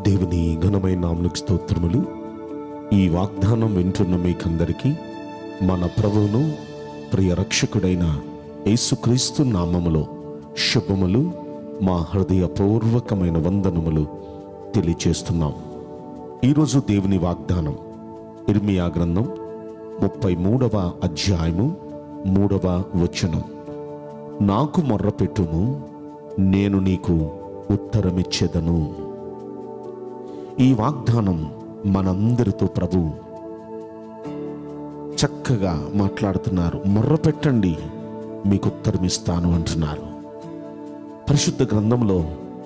దేవుని ఘనమైన నామలకు స్తోత్రములు ఈ వాగ్దానం వింటున్న మీకందరికీ మన ప్రభువును ప్రియ రక్షకుడైన యేసుక్రీస్తు నామములో శుభములు మా హృదయపూర్వకమైన వందనములు తెలియచేస్తున్నాం ఈరోజు దేవుని వాగ్దానం ఇర్మియా గ్రంథం ముప్పై మూడవ అధ్యాయము మూడవ వచనం నాకు మొర్రపెట్టుము నేను నీకు ఉత్తరమిచ్చేదను ఈ వాగ్దానం మనందరితో ప్రభు చక్కగా మాట్లాడుతున్నారు మొర్ర పెట్టండి మీకు ఉత్తరమిస్తాను అంటున్నారు పరిశుద్ధ గ్రంథంలో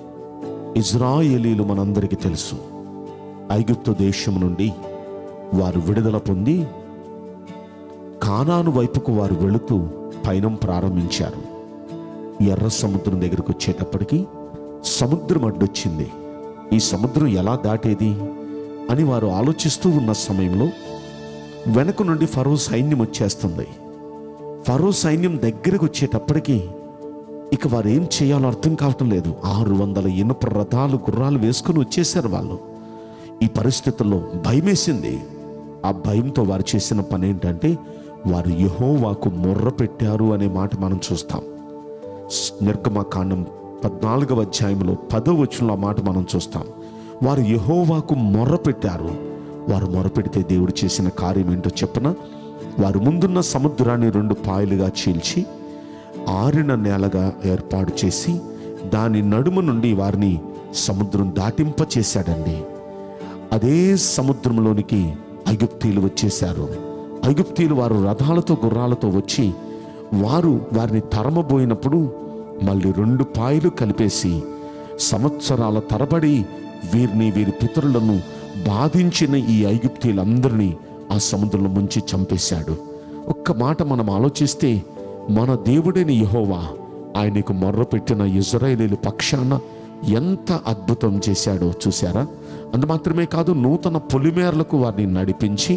ఇజ్రాయేలీలు మనందరికీ తెలుసు ఐగుప్తు దేశం నుండి వారు విడుదల పొంది కానాను వైపుకు వారు వెళుతూ పయనం ప్రారంభించారు ఎర్ర సముద్రం దగ్గరకు వచ్చేటప్పటికి సముద్రం అడ్డొచ్చింది ఈ సముద్రం ఎలా దాటేది అని వారు ఆలోచిస్తూ ఉన్న సమయంలో వెనక నుండి ఫరో సైన్యం వచ్చేస్తుంది ఫరో సైన్యం దగ్గరకు వచ్చేటప్పటికి ఇక వారు ఏం చేయాలో అర్థం కావటం లేదు ఆరు వందల ఇనుప రథాలు గుర్రాలు వేసుకుని వచ్చేసారు వాళ్ళు ఈ పరిస్థితుల్లో భయమేసింది ఆ భయంతో వారు చేసిన పని ఏంటంటే వారు యహోవాకు మొర్ర పెట్టారు అనే మాట మనం చూస్తాం నిర్గమకాండం పద్నాలుగవ అధ్యాయంలో పదో వచనంలో ఆ మాట మనం చూస్తాం వారు యహోవాకు మొర్ర పెట్టారు వారు మొరపెడితే దేవుడు చేసిన కార్యం ఏంటో చెప్పన వారు ముందున్న సముద్రాన్ని రెండు పాయలుగా చీల్చి ఆరిన నేలగా ఏర్పాటు చేసి దాని నడుము నుండి వారిని సముద్రం దాటింప చేశాడండి అదే సముద్రంలోనికి ఐగుప్తీలు వచ్చేశారు ఐగుప్తీలు వారు రథాలతో గుర్రాలతో వచ్చి వారు వారిని తరమబోయినప్పుడు మళ్ళీ రెండు పాయలు కలిపేసి సంవత్సరాల తరబడి వీరిని వీరి పితరులను బాధించిన ఈ ఐగుప్తీలందరినీ ఆ సముద్రంలో ముంచి చంపేశాడు ఒక్క మాట మనం ఆలోచిస్తే మన దేవుడైన యహోవా ఆయనకు మొర్ర పెట్టిన ఇజ్రాయేలీల పక్షాన ఎంత అద్భుతం చేశాడో చూశారా అందు మాత్రమే కాదు నూతన పొలిమేరలకు వారిని నడిపించి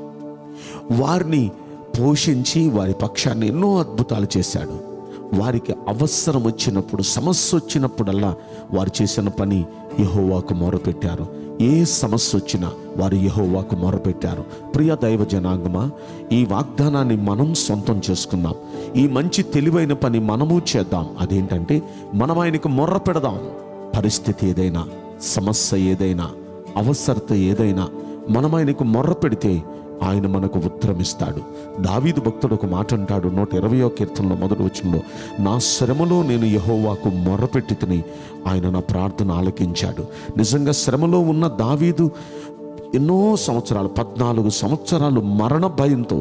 వారిని పోషించి వారి పక్షాన్ని ఎన్నో అద్భుతాలు చేశాడు వారికి అవసరం వచ్చినప్పుడు సమస్య వచ్చినప్పుడల్లా వారు చేసిన పని యహోవాకు మొరపెట్టారు ఏ సమస్య వచ్చినా వారు యహోవాకు మొరపెట్టారు ప్రియ దైవ జనాంగమా ఈ వాగ్దానాన్ని మనం సొంతం చేసుకున్నాం ఈ మంచి తెలివైన పని మనము చేద్దాం అదేంటంటే మనం ఆయనకు మొర్ర పెడదాం పరిస్థితి ఏదైనా సమస్య ఏదైనా అవసరత ఏదైనా మనం ఆయనకు మొర్ర పెడితే ఆయన మనకు ఉత్తరం ఇస్తాడు దావీదు భక్తుడు ఒక మాట అంటాడు నూట ఇరవయో కీర్తనలో మొదటి వచనంలో నా శ్రమలో నేను యహోవాకు మొర్రపెట్టి తిని ఆయన నా ప్రార్థన ఆలకించాడు నిజంగా శ్రమలో ఉన్న దావీదు ఎన్నో సంవత్సరాలు పద్నాలుగు సంవత్సరాలు మరణ భయంతో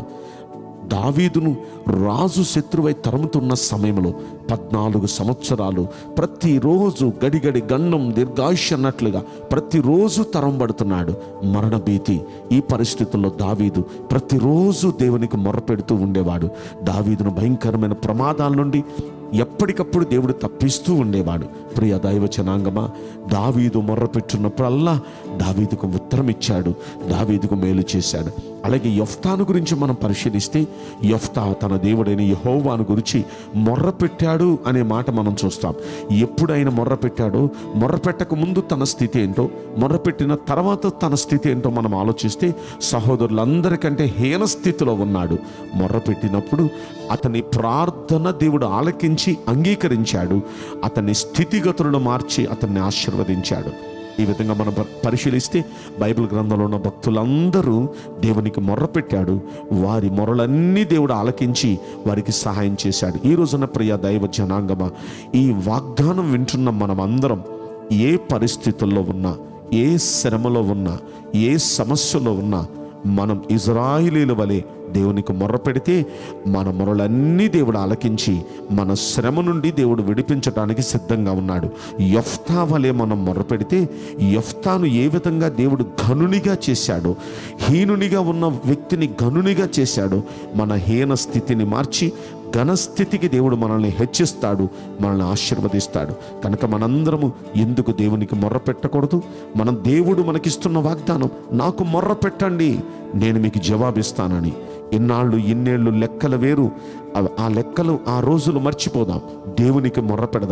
దావీదును రాజు శత్రువై తరుముతున్న సమయంలో పద్నాలుగు సంవత్సరాలు ప్రతిరోజు గడిగడి గన్నం దీర్ఘాయుష్ అన్నట్లుగా ప్రతిరోజు తరంబడుతున్నాడు మరణ భీతి ఈ పరిస్థితుల్లో దావీదు ప్రతిరోజు దేవునికి మొరపెడుతూ ఉండేవాడు దావీదును భయంకరమైన ప్రమాదాల నుండి ఎప్పటికప్పుడు దేవుడు తప్పిస్తూ ఉండేవాడు ప్రియ దైవ జనాంగమా దావీదు మొర్రపెట్టున్నప్పుడల్లా దావీదుకు ఉత్తరం ఇచ్చాడు దావీదుకు మేలు చేశాడు అలాగే యఫ్తాను గురించి మనం పరిశీలిస్తే యఫ్తా తన దేవుడైన యహోవాను గురించి మొర్ర పెట్టాడు అనే మాట మనం చూస్తాం ఎప్పుడైనా మొర్ర పెట్టాడో మొర్ర పెట్టక ముందు తన స్థితి ఏంటో మొర్ర పెట్టిన తర్వాత తన స్థితి ఏంటో మనం ఆలోచిస్తే సహోదరులందరికంటే హీన స్థితిలో ఉన్నాడు మొర్ర పెట్టినప్పుడు అతని ప్రార్థన దేవుడు ఆలకించి అంగీకరించాడు అతని స్థితిగతులను మార్చి అతన్ని ఆశీర్వదించాడు ఈ విధంగా మనం ప- పరిశీలిస్తే బైబిల్ గ్రంథంలో ఉన్న భక్తులందరూ దేవునికి మొర్రపెట్టాడు వారి మొరలన్నీ దేవుడు ఆలకించి వారికి సహాయం చేశాడు ఈ రోజున ప్రియ దైవ జనాంగమ ఈ వాగ్దానం వింటున్న మనమందరం ఏ పరిస్థితుల్లో ఉన్నా ఏ శ్రమలో ఉన్నా ఏ సమస్యలో ఉన్నా మనం ఇజ్రాయిలీల వలె దేవునికి మొర్ర పెడితే మన మొరలన్నీ దేవుడు ఆలకించి మన శ్రమ నుండి దేవుడు విడిపించడానికి సిద్ధంగా ఉన్నాడు యఫ్తా వలె మనం మొర్ర పెడితే యఫ్తాను ఏ విధంగా దేవుడు ఘనునిగా చేశాడో హీనునిగా ఉన్న వ్యక్తిని ఘనునిగా చేశాడో మన హీన స్థితిని మార్చి ఘనస్థితికి దేవుడు మనల్ని హెచ్చిస్తాడు మనల్ని ఆశీర్వదిస్తాడు కనుక మనందరము ఎందుకు దేవునికి మొర్ర పెట్టకూడదు మనం దేవుడు మనకిస్తున్న వాగ్దానం నాకు మొర్ర పెట్టండి నేను మీకు జవాబిస్తానని ఇన్నాళ్ళు ఇన్నేళ్ళు లెక్కలు వేరు ఆ- ఆ లెక్కలు ఆ రోజులు మర్చిపోదాం దేవునికి మొర్ర పెడదాం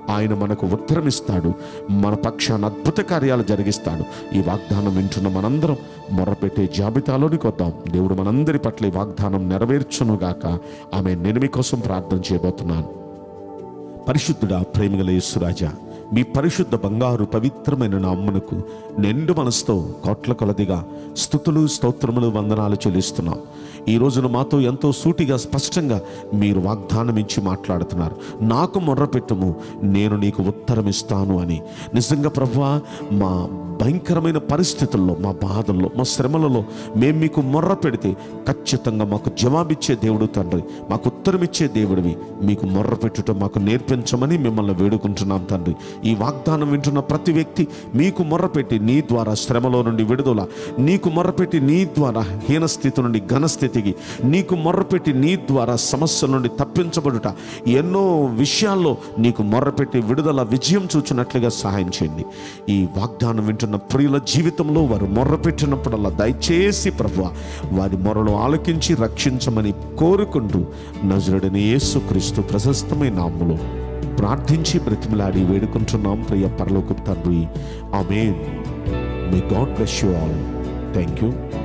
ఆయన మనకు ఉత్తరమిస్తాడు మన పక్షాన అద్భుత కార్యాలు జరిగిస్తాడు ఈ వాగ్దానం వింటున్న మనందరం మొర్రపెట్టే జాబితాలోనికి వద్దాం దేవుడు మనందరి పట్ల ఈ వాగ్దానం నెరవేర్చునుగాక ఆమె నేను మీకోసం ప్రార్థన చేయబోతున్నాను పరిశుద్ధుడా ప్రేమగల యేసురాజా మీ పరిశుద్ధ బంగారు పవిత్రమైన నామ్మనకు నిండు మనసుతో కోట్ల కొలదిగా స్థుతులు స్తోత్రములు వందనాలు చెల్లిస్తున్నాం ఈ రోజున మాతో ఎంతో సూటిగా స్పష్టంగా మీరు వాగ్దానం ఇచ్చి మాట్లాడుతున్నారు నాకు మొర్రపెట్టుము నేను నీకు ఉత్తరం ఇస్తాను అని నిజంగా ప్రభువా మా భయంకరమైన పరిస్థితుల్లో మా బాధల్లో మా శ్రమలలో మేము మీకు మొర్ర పెడితే ఖచ్చితంగా మాకు జవాబిచ్చే దేవుడు తండ్రి మాకు ఉత్తరం ఇచ్చే దేవుడివి మీకు మొర్ర పెట్టుట మాకు నేర్పించమని మిమ్మల్ని వేడుకుంటున్నాం తండ్రి ఈ వాగ్దానం వింటున్న ప్రతి వ్యక్తి మీకు మొర్రపెట్టి నీ ద్వారా శ్రమలో నుండి విడుదల నీకు మొర్రపెట్టి నీ ద్వారా హీనస్థితి నుండి ఘనస్థితికి నీకు మొర్రపెట్టి నీ ద్వారా సమస్యల నుండి తప్పించబడుట ఎన్నో విషయాల్లో నీకు మొర్రపెట్టి విడుదల విజయం చూచినట్లుగా సహాయం చేయండి ఈ వాగ్దానం వింటున్న ప్రియుల జీవితంలో వారు మొర్రపెట్టినప్పుడల్లా దయచేసి ప్రభు వారి మొరలు ఆలకించి రక్షించమని కోరుకుంటూ నజరుడని యేసుక్రీస్తు ప్రశస్తమైన నామములో ప్రార్థించి బ్రతిమలాడి వేడుకుంటున్నాం ప్రియ పరలోక తండ్రి ఆమె may God bless you all thank you